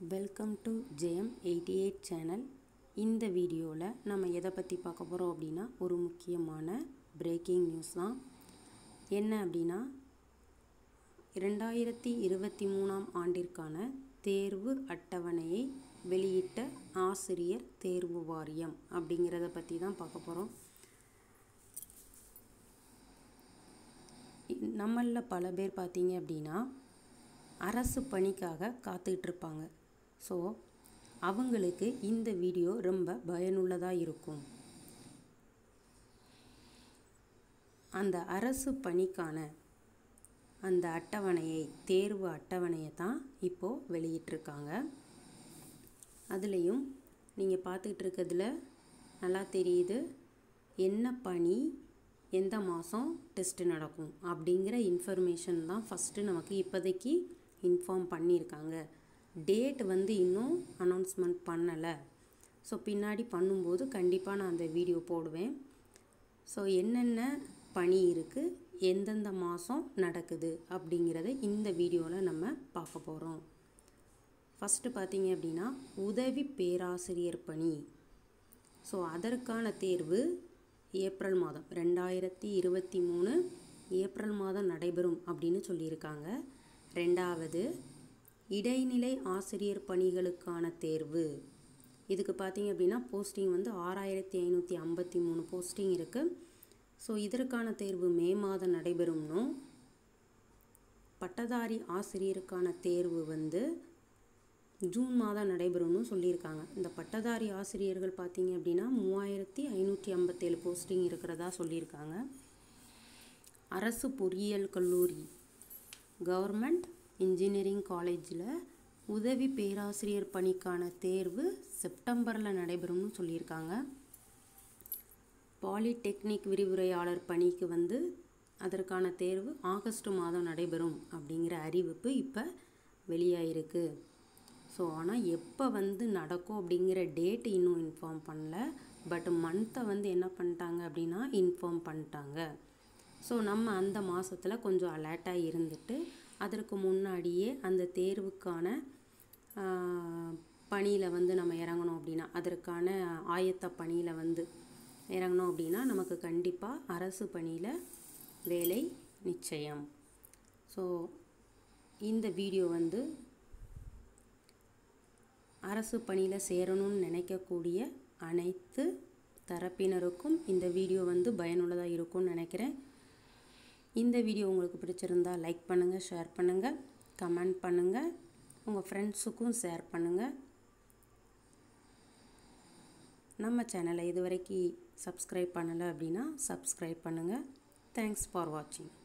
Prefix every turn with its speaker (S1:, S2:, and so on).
S1: welcome to Jayam eighty eight channel இந்த வீடியோவில் நம்ம எதை பற்றி பார்க்க போகிறோம் அப்படின்னா ஒரு முக்கியமான பிரேக்கிங் நியூஸ் தான் என்ன அப்படின்னா இரண்டாயிரத்தி இருபத்தி மூணாம் ஆண்டிற்கான தேர்வு அட்டவணையை வெளியிட்ட ஆசிரியர் தேர்வு வாரியம் அப்படிங்கிறத பற்றி தான் பார்க்க போகிறோம் நம்மளில் பல பேர் பார்த்தீங்க அப்படின்னா அரசு பணிக்காக காத்துக்கிட்டு இருப்பாங்க ஸோ அவங்களுக்கு இந்த வீடியோ ரொம்ப பயனுள்ளதாக இருக்கும் அந்த அரசு பணிக்கான அந்த அட்டவணையை தேர்வு அட்டவணையை தான் இப்போது வெளியிட்டிருக்காங்க அதுலேயும் நீங்கள் பார்த்துக்கிட்டு இருக்கிறதுல நல்லா தெரியுது என்ன பணி எந்த மாதம் டெஸ்ட்டு நடக்கும் அப்படிங்கிற இன்ஃபர்மேஷன் தான் ஃபஸ்ட்டு நமக்கு இப்போதைக்கு இன்ஃபார்ம் பண்ணியிருக்காங்க டேட் வந்து இன்னும் அனௌன்ஸ்மெண்ட் பண்ணலை ஸோ பின்னாடி பண்ணும்போது கண்டிப்பாக நான் அந்த வீடியோ போடுவேன் ஸோ என்னென்ன பணி இருக்குது எந்தெந்த மாதம் நடக்குது அப்படிங்கிறத இந்த வீடியோவில் நம்ம பார்க்க போகிறோம் ஃபஸ்ட்டு பார்த்தீங்க அப்படின்னா உதவி பேராசிரியர் பணி ஸோ அதற்கான தேர்வு ஏப்ரல் மாதம் ரெண்டாயிரத்தி இருபத்தி மூணு ஏப்ரல் மாதம் நடைபெறும் அப்படின்னு சொல்லியிருக்காங்க ரெண்டாவது இடைநிலை ஆசிரியர் பணிகளுக்கான தேர்வு இதுக்கு பார்த்தீங்க அப்படின்னா போஸ்டிங் வந்து ஆறாயிரத்தி ஐநூற்றி ஐம்பத்தி மூணு போஸ்டிங் இருக்குது ஸோ இதற்கான தேர்வு மே மாதம் நடைபெறும்னும் பட்டதாரி ஆசிரியருக்கான தேர்வு வந்து ஜூன் மாதம் நடைபெறும்னு சொல்லியிருக்காங்க இந்த பட்டதாரி ஆசிரியர்கள் பார்த்தீங்க அப்படின்னா மூவாயிரத்தி ஐநூற்றி ஐம்பத்தேழு போஸ்டிங் இருக்கிறதா சொல்லியிருக்காங்க அரசு பொறியியல் கல்லூரி கவர்மெண்ட் இன்ஜினியரிங் காலேஜில் உதவி பேராசிரியர் பணிக்கான தேர்வு செப்டம்பரில் நடைபெறும்னு சொல்லியிருக்காங்க பாலிடெக்னிக் விரிவுரையாளர் பணிக்கு வந்து அதற்கான தேர்வு ஆகஸ்ட் மாதம் நடைபெறும் அப்படிங்கிற அறிவிப்பு இப்போ வெளியாயிருக்கு ஸோ ஆனால் எப்போ வந்து நடக்கும் அப்படிங்கிற டேட் இன்னும் இன்ஃபார்ம் பண்ணல பட் மந்த்தை வந்து என்ன பண்ணிட்டாங்க அப்படின்னா இன்ஃபார்ம் பண்ணிட்டாங்க ஸோ நம்ம அந்த மாதத்தில் கொஞ்சம் அலர்ட்டாக இருந்துட்டு அதற்கு முன்னாடியே அந்த தேர்வுக்கான பணியில் வந்து நம்ம இறங்கணும் அப்படின்னா அதற்கான ஆயத்த பணியில் வந்து இறங்கணும் அப்படின்னா நமக்கு கண்டிப்பாக அரசு பணியில் வேலை நிச்சயம் ஸோ இந்த வீடியோ வந்து அரசு பணியில் சேரணும்னு நினைக்கக்கூடிய அனைத்து தரப்பினருக்கும் இந்த வீடியோ வந்து பயனுள்ளதாக இருக்கும்னு நினைக்கிறேன் இந்த வீடியோ உங்களுக்கு பிடிச்சிருந்தா லைக் பண்ணுங்கள் ஷேர் பண்ணுங்கள் கமெண்ட் பண்ணுங்கள் உங்கள் ஃப்ரெண்ட்ஸுக்கும் ஷேர் பண்ணுங்கள் நம்ம சேனலை இது வரைக்கும் சப்ஸ்கிரைப் பண்ணலை அப்படின்னா சப்ஸ்கிரைப் பண்ணுங்கள் தேங்க்ஸ் ஃபார் வாட்சிங்